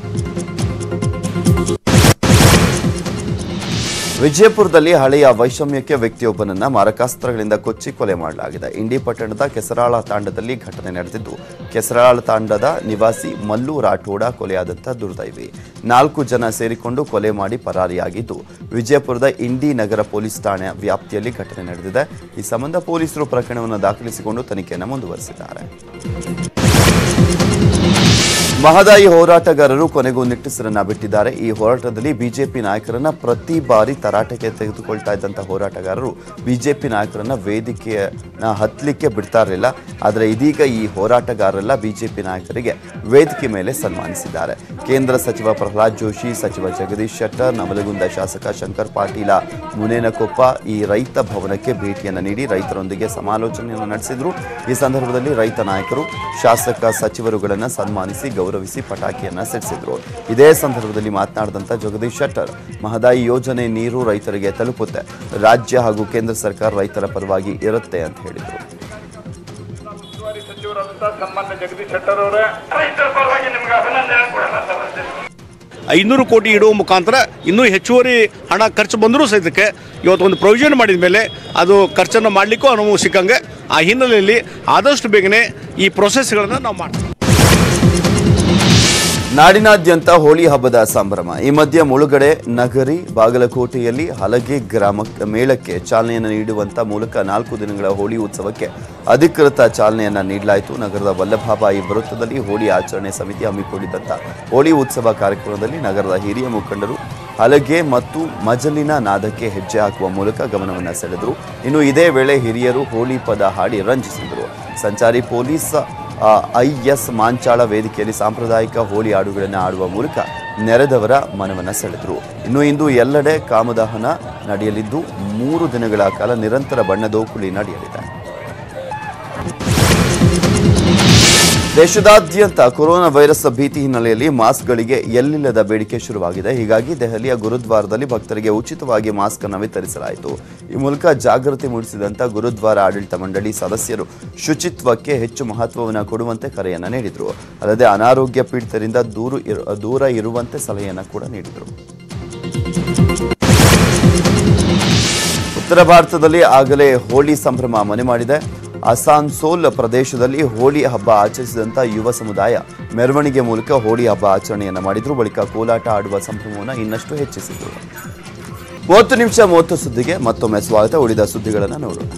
Speaker 1: ವಿಜಯಪುರದಲ್ಲಿ ಹಳೆಯ ವೈಷಮ್ಯಕ್ಕೆ ವ್ಯಕ್ತಿಯೊಬ್ಬನನ್ನ ಮಾರಕಾಸ್ತ್ರಗಳಿಂದ ಕೊಚ್ಚಿ ಕೊಲೆ ಮಾಡಲಾಗಿದೆ ಇಂಡಿ ಪಟ್ಟಣದ ಕೆಸರಾಳ ತಾಂಡದಲ್ಲಿ ಘಟನೆ ನಡೆದಿದ್ದು ಕೆಸರಾಳ ತಾಂಡದ ನಿವಾಸಿ ಮಲ್ಲು ರಾಠೋಡ ಕೊಲೆಯಾದಂಥ ದುರ್ದೈವಿ ನಾಲ್ಕು ಜನ ಸೇರಿಕೊಂಡು ಕೊಲೆ ಮಾಡಿ ಪರಾರಿಯಾಗಿದ್ದು ವಿಜಯಪುರದ ಇಂಡಿ ನಗರ ಪೊಲೀಸ್ ಠಾಣೆ ವ್ಯಾಪ್ತಿಯಲ್ಲಿ ಘಟನೆ ನಡೆದಿದೆ ಈ ಸಂಬಂಧ ಪೊಲೀಸರು ಪ್ರಕರಣವನ್ನು ದಾಖಲಿಸಿಕೊಂಡು ತನಿಖೆಯನ್ನು ಮುಂದುವರೆಸಿದ್ದಾರೆ ಮಹದಾಯಿ ಹೋರಾಟಗಾರರು ಕೊನೆಗೂ ನಿಟ್ಟುಸಿರನ್ನ ಬಿಟ್ಟಿದ್ದಾರೆ ಈ ಹೋರಾಟದಲ್ಲಿ ಬಿಜೆಪಿ ನಾಯಕರನ್ನ ಪ್ರತಿ ಬಾರಿ ತರಾಟೆಗೆ ತೆಗೆದುಕೊಳ್ತಾ ಇದ್ದಂಥ ಹೋರಾಟಗಾರರು ಬಿಜೆಪಿ ನಾಯಕರನ್ನ ವೇದಿಕೆಯನ್ನ ಹತ್ತಲಿಕ್ಕೆ ಬಿಡ್ತಾ ಇರಲಿಲ್ಲ ಆದರೆ ಇದೀಗ ಈ ಹೋರಾಟಗಾರರೆಲ್ಲ ಬಿಜೆಪಿ ನಾಯಕರಿಗೆ ವೇದಿಕೆ ಮೇಲೆ ಸನ್ಮಾನಿಸಿದ್ದಾರೆ ಕೇಂದ್ರ ಸಚಿವ ಪ್ರಹ್ಲಾದ್ ಜೋಶಿ ಸಚಿವ ಜಗದೀಶ್ ಶೆಟ್ಟರ್ ನವಲಗುಂದ ಶಾಸಕ ಶಂಕರ್ ಪಾಟೀಲ ಮುನೇನಕೊಪ್ಪ ಈ ರೈತ ಭವನಕ್ಕೆ ಭೇಟಿಯನ್ನು ನೀಡಿ ರೈತರೊಂದಿಗೆ ಸಮಾಲೋಚನೆಯನ್ನು ನಡೆಸಿದ್ರು ಈ ಸಂದರ್ಭದಲ್ಲಿ ರೈತ ನಾಯಕರು ಶಾಸಕ ಸಚಿವರುಗಳನ್ನು ಸನ್ಮಾನಿಸಿ ಗೌರವಿಸಿ ಪಟಾಕಿಯನ್ನ ಸಿಡಿಸಿದ್ರು ಇದೇ ಸಂದರ್ಭದಲ್ಲಿ ಮಾತನಾಡಿದಂಥ ಜಗದೀಶ್ ಶೆಟ್ಟರ್ ಮಹದಾಯಿ ಯೋಜನೆ ನೀರು ರೈತರಿಗೆ ತಲುಪುತ್ತೆ ರಾಜ್ಯ ಹಾಗೂ ಕೇಂದ್ರ ಸರ್ಕಾರ ರೈತರ ಪರವಾಗಿ ಇರುತ್ತೆ ಅಂತ ಹೇಳಿದರು
Speaker 8: ಉಸ್ತುವಾರಿ ಸಚಿವರಾದಂತಹ ಸನ್ಮಾನ್ಯ ಜಗದೀಶ್ ಶೆಟ್ಟರ್ ಅವರೇ ರೈತರ ಪರವಾಗಿ ನಿಮ್ಗೆ ಅಭಿನಂದನೆ ಕೊಡೋಣ
Speaker 9: ಐನೂರು ಕೋಟಿ ಇಡುವ ಮುಖಾಂತರ ಇನ್ನೂ ಹೆಚ್ಚುವರಿ ಹಣ ಖರ್ಚು ಬಂದರೂ ಸಹಿತಕ್ಕೆ ಇವತ್ತು ಒಂದು ಪ್ರೊವಿಷನ್ ಮಾಡಿದ ಮೇಲೆ ಅದು ಖರ್ಚನ್ನು ಮಾಡಲಿಕ್ಕೂ ಅನುವು ಸಿಕ್ಕಂಗೆ ಆ ಹಿನ್ನೆಲೆಯಲ್ಲಿ ಆದಷ್ಟು ಬೇಗನೆ ಈ ಪ್ರೊಸೆಸ್ಗಳನ್ನು ನಾವು ಮಾಡ್ತೀವಿ
Speaker 1: ನಾಡಿನಾದ್ಯಂತ ಹೋಳಿ ಹಬ್ಬದ ಸಂಭ್ರಮ ಈ ಮಧ್ಯೆ ಮುಳುಗಡೆ ನಗರಿ ಬಾಗಲಕೋಟೆಯಲ್ಲಿ ಹಲಗೆ ಗ್ರಾಮ ಮೇಳಕ್ಕೆ ಚಾಲನೆಯನ್ನು ನೀಡುವಂತ ಮೂಲಕ ನಾಲ್ಕು ದಿನಗಳ ಹೋಳಿ ಉತ್ಸವಕ್ಕೆ ಅಧಿಕೃತ ಚಾಲನೆಯನ್ನ ನೀಡಲಾಯಿತು ನಗರದ ವಲ್ಲಭಾಬಾಯಿ ವೃತ್ತದಲ್ಲಿ ಹೋಳಿ ಆಚರಣೆ ಸಮಿತಿ ಹಮ್ಮಿಕೊಂಡಿದ್ದಂಥ ಹೋಳಿ ಉತ್ಸವ ಕಾರ್ಯಕ್ರಮದಲ್ಲಿ ನಗರದ ಹಿರಿಯ ಮುಖಂಡರು ಹಲಗೆ ಮತ್ತು ಮಜಲಿನ ನಾದಕ್ಕೆ ಹೆಜ್ಜೆ ಹಾಕುವ ಮೂಲಕ ಗಮನವನ್ನು ಸೆಳೆದರು ಇನ್ನು ಇದೇ ವೇಳೆ ಹಿರಿಯರು ಹೋಳಿ ಪದ ಹಾಡಿ ರಂಜಿಸಿದರು ಸಂಚಾರಿ ಪೊಲೀಸ್ ಐಎಸ್ ಮಾಂಚಾಳ ವೇದಿಕೆಯಲ್ಲಿ ಸಾಂಪ್ರದಾಯಿಕ ಹೋಳಿ ಹಾಡುಗಳನ್ನು ಆಡುವ ಮೂಲಕ ನೆರೆದವರ ಮನವನ್ನು ಸೆಳೆದರು ಇನ್ನು ಇಂದು ಎಲ್ಲೆಡೆ ಕಾಮದಹನ ನಡೆಯಲಿದ್ದು ಮೂರು ದಿನಗಳ ಕಾಲ ನಿರಂತರ ಬಣ್ಣದೋಕುಳಿ ನಡೆಯಲಿದೆ ದೇಶದಾದ್ಯಂತ ಕೊರೋನಾ ವೈರಸ್ ಭೀತಿ ಹಿನ್ನೆಲೆಯಲ್ಲಿ ಮಾಸ್ಕ್ಗಳಿಗೆ ಎಲ್ಲಿಲ್ಲದ ಬೇಡಿಕೆ ಶುರುವಾಗಿದೆ ಹೀಗಾಗಿ ದೆಹಲಿಯ ಗುರುದ್ವಾರದಲ್ಲಿ ಭಕ್ತರಿಗೆ ಉಚಿತವಾಗಿ ಮಾಸ್ಕ್ ಅನ್ನು ವಿತರಿಸಲಾಯಿತು ಈ ಮೂಲಕ ಜಾಗೃತಿ ಮೂಡಿಸಿದಂತ ಗುರುದ್ವಾರ ಆಡಳಿತ ಮಂಡಳಿ ಸದಸ್ಯರು ಶುಚಿತ್ವಕ್ಕೆ ಹೆಚ್ಚು ಮಹತ್ವವನ್ನು ಕೊಡುವಂತೆ ಕರೆಯನ್ನ ನೀಡಿದರು ಅಲ್ಲದೆ ಅನಾರೋಗ್ಯ ಪೀಡಿತರಿಂದ ದೂರ ಇರು- ದೂರ ಇರುವಂತೆ ಸಲಹೆಯನ್ನ ಕೂಡ ನೀಡಿದರು ಉತ್ತರ ಭಾರತದಲ್ಲಿ ಆಗಲೇ ಹೋಳಿ ಸಂಭ್ರಮ ಮನೆ ಮಾಡಿದೆ ಅಸಾನ್ಸೋಲ್ ಪ್ರದೇಶದಲ್ಲಿ ಹೋಳಿ ಹಬ್ಬ ಆಚರಿಸಿದಂತ ಯುವ ಸಮುದಾಯ ಮೆರವಣಿಗೆ ಮೂಲಕ ಹೋಳಿ ಹಬ್ಬ ಆಚರಣೆಯನ್ನ ಮಾಡಿದ್ರು ಬಳಿಕ ಕೋಲಾಟ ಆಡುವ ಸಂಭ್ರಮವನ್ನು ಇನ್ನಷ್ಟು ಹೆಚ್ಚಿಸಿದ್ರು ಮೂವತ್ತು ನಿಮಿಷ ಮೂವತ್ತು ಸುದ್ದಿಗೆ ಮತ್ತೊಮ್ಮೆ ಸ್ವಾಗತ ಉಳಿದ ಸುದ್ದಿಗಳನ್ನು ನೋಡೋಣ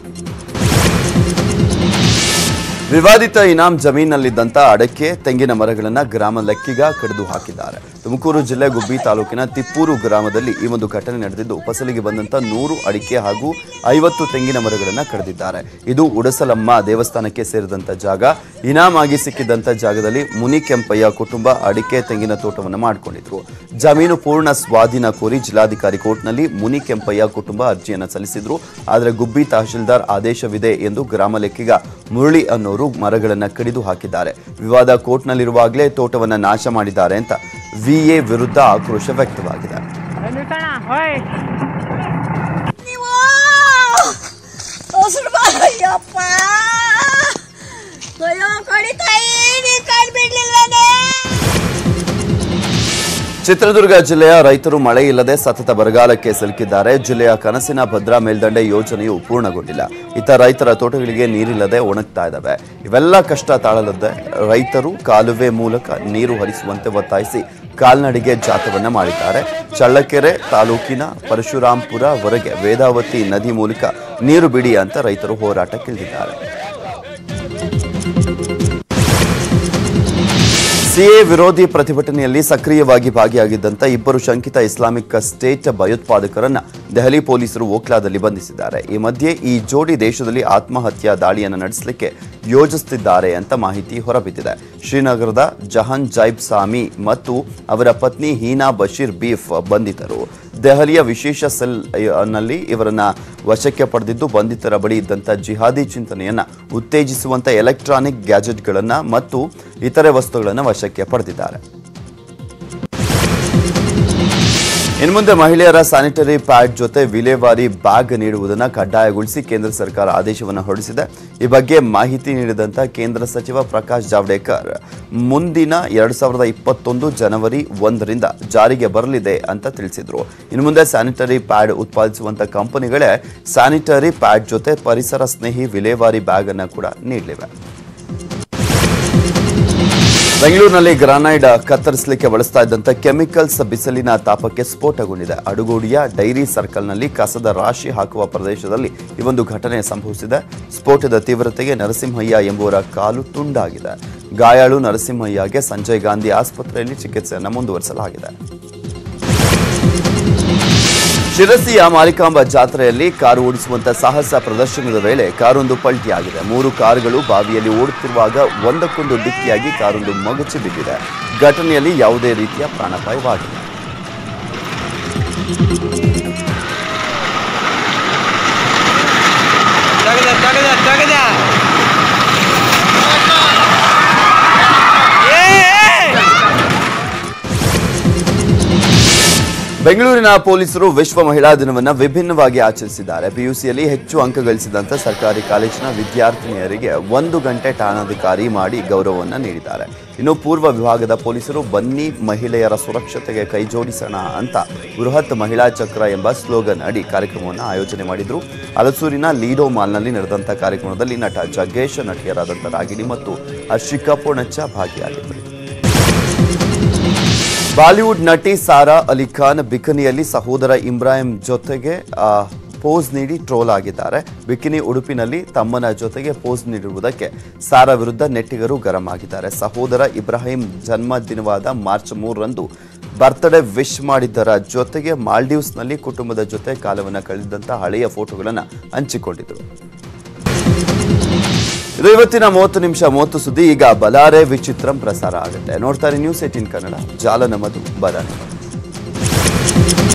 Speaker 1: ವಿವಾದಿತ ಇನಾಮ್ ಜಮೀನಲ್ಲಿದ್ದಂತ ಅಡಕೆ ತೆಂಗಿನ ಮರಗಳನ್ನ ಗ್ರಾಮ ಲೆಕ್ಕಿಗ ಕಡಿದು ಹಾಕಿದ್ದಾರೆ ತುಮಕೂರು ಜಿಲ್ಲೆ ಗುಬ್ಬಿ ತಾಲೂಕಿನ ತಿಪ್ಪೂರು ಗ್ರಾಮದಲ್ಲಿ ಈ ಒಂದು ಘಟನೆ ನಡೆದಿದ್ದು ಫಸಲಿಗೆ ಬಂದಂತ ನೂರು ಅಡಿಕೆ ಹಾಗೂ ಐವತ್ತು ತೆಂಗಿನ ಮರಗಳನ್ನ ಕಡಿದಿದ್ದಾರೆ ಇದು ಉಡಸಲಮ್ಮ ದೇವಸ್ಥಾನಕ್ಕೆ ಸೇರಿದಂತ ಜಾಗ ಇನಾಮ್ ಆಗಿ ಸಿಕ್ಕಿದ್ದಂತ ಜಾಗದಲ್ಲಿ ಮುನಿ ಕೆಂಪಯ್ಯ ಕುಟುಂಬ ಅಡಿಕೆ ತೆಂಗಿನ ತೋಟವನ್ನು ಮಾಡಿಕೊಂಡಿದ್ರು ಜಮೀನು ಪೂರ್ಣ ಸ್ವಾಧೀನ ಕೋರಿ ಜಿಲ್ಲಾಧಿಕಾರಿ ಕೋರ್ಟ್ನಲ್ಲಿ ಮುನಿ ಕೆಂಪಯ್ಯ ಕುಟುಂಬ ಅರ್ಜಿಯನ್ನು ಸಲ್ಲಿಸಿದ್ರು ಆದರೆ ಗುಬ್ಬಿ ತಹಶೀಲ್ದಾರ್ ಆದೇಶವಿದೆ ಎಂದು ಗ್ರಾಮ ಲೆಕ್ಕಿಗ ಮುರಳಿ ಅನ್ನೋರು ಮರಗಳನ್ನ ಕಡಿದು ಹಾಕಿದ್ದಾರೆ ವಿವಾದ ಕೋರ್ಟ್ನಲ್ಲಿರುವಾಗಲೇ ತೋಟವನ್ನ ನಾಶ ಮಾಡಿದ್ದಾರೆ ಅಂತ ವಿಎ ವಿರುದ್ಧ ಆಕ್ರೋಶ ವ್ಯಕ್ತವಾಗಿದೆ
Speaker 10: ನೀವು ಉಸಿರು ಅಯ್ಯಪ್ಪ ಅಯ್ಯೋ ಕಡಿ ತಾಯಿ ನೀ ಕಂಡ್ಬಿಡ್ಲಿಲ್ಲನೇ
Speaker 1: ಚಿತ್ರದುರ್ಗ ಜಿಲ್ಲೆಯ ರೈತರು ಮಳೆ ಇಲ್ಲದೆ ಸತತ ಬರಗಾಲಕ್ಕೆ ಸಿಲುಕಿದ್ದಾರೆ ಜಿಲ್ಲೆಯ ಕನಸಿನ ಭದ್ರಾ ಮೇಲ್ದಂಡೆ ಯೋಜನೆಯು ಪೂರ್ಣಗೊಂಡಿಲ್ಲ ಇತ್ತ ರೈತರ ತೋಟಗಳಿಗೆ ನೀರಿಲ್ಲದೆ ಒಣಗ್ತಾ ಇದ್ದಾವೆ ಇವೆಲ್ಲ ಕಷ್ಟ ತಾಳಲದೆ ರೈತರು ಕಾಲುವೆ ಮೂಲಕ ನೀರು ಹರಿಸುವಂತೆ ಒತ್ತಾಯಿಸಿ ಕಾಲ್ನಡಿಗೆ ಜಾಥವನ್ನ ಮಾಡಿದ್ದಾರೆ ಚಳ್ಳಕೆರೆ ತಾಲೂಕಿನ ಪರಶುರಾಂಪುರವರೆಗೆ ವೇದಾವತಿ ನದಿ ಮೂಲಕ ನೀರು ಬಿಡಿ ಅಂತ ರೈತರು ಹೋರಾಟಕ್ಕಿಳಿದಿದ್ದಾರೆ ಸಿಎ ವಿರೋಧಿ ಪ್ರತಿಭಟನೆಯಲ್ಲಿ ಸಕ್ರಿಯವಾಗಿ ಭಾಗಿಯಾಗಿದ್ದಂತ ಇಬ್ಬರು ಶಂಕಿತ ಇಸ್ಲಾಮಿಕ್ ಸ್ಟೇಟ್ ಭಯೋತ್ಪಾದಕರನ್ನ ದೆಹಲಿ ಪೊಲೀಸರು ಓಕ್ಲಾದಲ್ಲಿ ಬಂಧಿಸಿದ್ದಾರೆ ಈ ಮಧ್ಯೆ ಈ ಜೋಡಿ ದೇಶದಲ್ಲಿ ಆತ್ಮಹತ್ಯಾ ದಾಳಿಯನ್ನು ನಡೆಸಲಿಕ್ಕೆ ಯೋಜಿಸುತ್ತಿದ್ದಾರೆ ಅಂತ ಮಾಹಿತಿ ಹೊರಬಿದ್ದಿದೆ ಶ್ರೀನಗರದ ಜಹಾನ್ ಜೈಬ್ ಸಾಮಿ ಮತ್ತು ಅವರ ಪತ್ನಿ ಹೀನಾ ಬಶೀರ್ ಬೀಫ್ ಬಂಧಿತರು ದೆಹಲಿಯ ವಿಶೇಷ ಸೆಲ್ ಅಹ್, ನಲ್ಲಿ ಇವರನ್ನ ವಶಕ್ಕೆ ಪಡೆದಿದ್ದು ಬಂಧಿತರ ಬಳಿ ಇದ್ದಂತ ಜಿಹಾದಿ ಚಿಂತನೆಯನ್ನ ಉತ್ತೇಜಿಸುವಂತ ಎಲೆಕ್ಟ್ರಾನಿಕ್ ಗ್ಯಾಜೆಟ್ಗಳನ್ನ ಮತ್ತು ಇತರೆ ವಸ್ತುಗಳನ್ನು ವಶಕ್ಕೆ ಪಡೆದಿದ್ದಾರೆ ಇನ್ನು ಮುಂದೆ ಮಹಿಳೆಯರ ಸ್ಯಾನಿಟರಿ ಪ್ಯಾಡ್ ಜೊತೆ ವಿಲೇವಾರಿ ಬ್ಯಾಗ್ ನೀಡುವುದನ್ನು ಕಡ್ಡಾಯಗೊಳಿಸಿ ಕೇಂದ್ರ ಸರ್ಕಾರ ಆದೇಶವನ್ನು ಹೊರಡಿಸಿದೆ ಈ ಬಗ್ಗೆ ಮಾಹಿತಿ ನೀಡಿದಂತ ಕೇಂದ್ರ ಸಚಿವ ಪ್ರಕಾಶ್ ಜಾವಡೇಕರ್ ಮುಂದಿನ ಎರಡ್ ಸಾವಿರದ ಇಪ್ಪತ್ತೊಂದು ಜನವರಿ ಒಂದರಿಂದ ಜಾರಿಗೆ ಬರಲಿದೆ ಅಂತ ತಿಳಿಸಿದ್ರು ಇನ್ನು ಮುಂದೆ ಸ್ಯಾನಿಟರಿ ಪ್ಯಾಡ್ ಉತ್ಪಾದಿಸುವಂತ ಕಂಪನಿಗಳೇ ಸ್ಯಾನಿಟರಿ ಪ್ಯಾಡ್ ಜೊತೆ ಪರಿಸರ ಸ್ನೇಹಿ ವಿಲೇವಾರಿ ಬ್ಯಾಗ್ ಅನ್ನು ಕೂಡ ನೀಡಲಿವೆ ಬೆಂಗಳೂರಿನಲ್ಲಿ ಗ್ರಾನೈಡ್ ಕತ್ತರಿಸಲಿಕ್ಕೆ ಬಳಸ್ತಾ ಇದ್ದಂತ ಕೆಮಿಕಲ್ಸ್ ಬಿಸಿಲಿನ ತಾಪಕ್ಕೆ ಸ್ಫೋಟಗೊಂಡಿದೆ ಅಡುಗೋಡಿಯ ಡೈರಿ ಸರ್ಕಲ್ನಲ್ಲಿ ಕಸದ ರಾಶಿ ಹಾಕುವ ಪ್ರದೇಶದಲ್ಲಿ ಈ ಒಂದು ಘಟನೆ ಸಂಭವಿಸಿದೆ ಸ್ಫೋಟದ ತೀವ್ರತೆಗೆ ನರಸಿಂಹಯ್ಯ ಎಂಬುವರ ಕಾಲು ತುಂಡಾಗಿದೆ ಗಾಯಾಳು ನರಸಿಂಹಯ್ಯಗೆ ಸಂಜಯ್ ಗಾಂಧಿ ಆಸ್ಪತ್ರೆಯಲ್ಲಿ ಚಿಕಿತ್ಸೆಯನ್ನು ಮುಂದುವರಿಸಲಾಗಿದೆ ಶಿರಸಿಯ ಮಾರಿಕಾಂಬ ಜಾತ್ರೆಯಲ್ಲಿ ಕಾರು ಓಡಿಸುವಂತ ಸಾಹಸ ಪ್ರದರ್ಶನದ ವೇಳೆ ಕಾರೊಂದು ಪಲ್ಟಿಯಾಗಿದೆ ಮೂರು ಕಾರುಗಳು ಬಾವಿಯಲ್ಲಿ ಓಡುತ್ತಿರುವಾಗ ಒಂದಕ್ಕೊಂದು ಡಿಕ್ಕಿಯಾಗಿ ಕಾರೊಂದು ಮಗುಚಿ ಬಿದ್ದಿದೆ ಘಟನೆಯಲ್ಲಿ ಯಾವುದೇ ರೀತಿಯ ಪ್ರಾಣಾಪಾಯವಾಗಿಲ್ಲ ಬೆಂಗಳೂರಿನ ಪೊಲೀಸರು ವಿಶ್ವ ಮಹಿಳಾ ದಿನವನ್ನು ವಿಭಿನ್ನವಾಗಿ ಆಚರಿಸಿದ್ದಾರೆ ಪಿಯುಸಿಯಲ್ಲಿ ಹೆಚ್ಚು ಅಂಕ ಗಳಿಸಿದಂತ ಸರ್ಕಾರಿ ಕಾಲೇಜಿನ ವಿದ್ಯಾರ್ಥಿನಿಯರಿಗೆ ಒಂದು ಗಂಟೆ ಠಾಣಾಧಿಕಾರಿ ಮಾಡಿ ಗೌರವವನ್ನು ನೀಡಿದ್ದಾರೆ ಇನ್ನು ಪೂರ್ವ ವಿಭಾಗದ ಪೊಲೀಸರು ಬನ್ನಿ ಮಹಿಳೆಯರ ಸುರಕ್ಷತೆಗೆ ಕೈಜೋಡಿಸೋಣ ಅಂತ ಬೃಹತ್ ಮಹಿಳಾ ಚಕ್ರ ಎಂಬ ಸ್ಲೋಗನ್ ಅಡಿ ಕಾರ್ಯಕ್ರಮವನ್ನು ಆಯೋಜನೆ ಮಾಡಿದ್ರು ಅಲಸೂರಿನ ಲೀಡೋ ಮಾಲ್ನಲ್ಲಿ ನಡೆದಂತ ಕಾರ್ಯಕ್ರಮದಲ್ಲಿ ನಟ ಜಗ್ಗೇಶ್ ನಟಿಯರಾದಂಥ ರಾಗಿಣಿ ಮತ್ತು ಹರ್ಷಿಕಾ ಪೂರ್ಣಚ್ಚ ಭಾಗಿಯಾಗಿದ್ದರು ಬಾಲಿವುಡ್ ನಟಿ ಸಾರಾ ಅಲಿ ಖಾನ್ ಬಿಕನಿಯಲ್ಲಿ ಸಹೋದರ ಇಮ್ರಾಹಿಂ ಜೊತೆಗೆ ಆ, ಪೋಸ್ ನೀಡಿ ಟ್ರೋಲ್ ಆಗಿದ್ದಾರೆ ಬಿಕಿನಿ ಉಡುಪಿನಲ್ಲಿ ತಮ್ಮನ ಜೊತೆಗೆ ಪೋಸ್ ನೀಡಿರುವುದಕ್ಕೆ ಸಾರಾ ವಿರುದ್ಧ ನೆಟ್ಟಿಗರು ಗರಂ ಆಗಿದ್ದಾರೆ ಸಹೋದರ ಇಬ್ರಾಹಿಂ ಜನ್ಮದಿನವಾದ ಮಾರ್ಚ್ ಮೂರರಂದು ಬರ್ತ್ಡೇ ವಿಶ್ ಮಾಡಿದ್ದರ ಜೊತೆಗೆ ಮಾಲ್ಡೀವ್ಸ್ನಲ್ಲಿ ಕುಟುಂಬದ ಜೊತೆ ಕಾಲವನ್ನು ಕಳೆದಂತ ಹಳೆಯ ಫೋಟೋಗಳನ್ನು ಹಂಚಿಕೊಂಡಿದ್ದರು ಇದು ಇವತ್ತಿನ ಮೂವತ್ತು ನಿಮಿಷ ಮೂವತ್ತು ಸುದ್ದಿ ಈಗ ಬಲಾರೆ ವಿಚಿತ್ರಂ ಪ್ರಸಾರ ಆಗುತ್ತೆ ನೋಡ್ತಾರೆ ನ್ಯೂಸ್ ಏಟೀನ್ ಕನ್ನಡ ಜಾಲ ನಮ್ಮದು ಬಲ ನಮ್ಮದು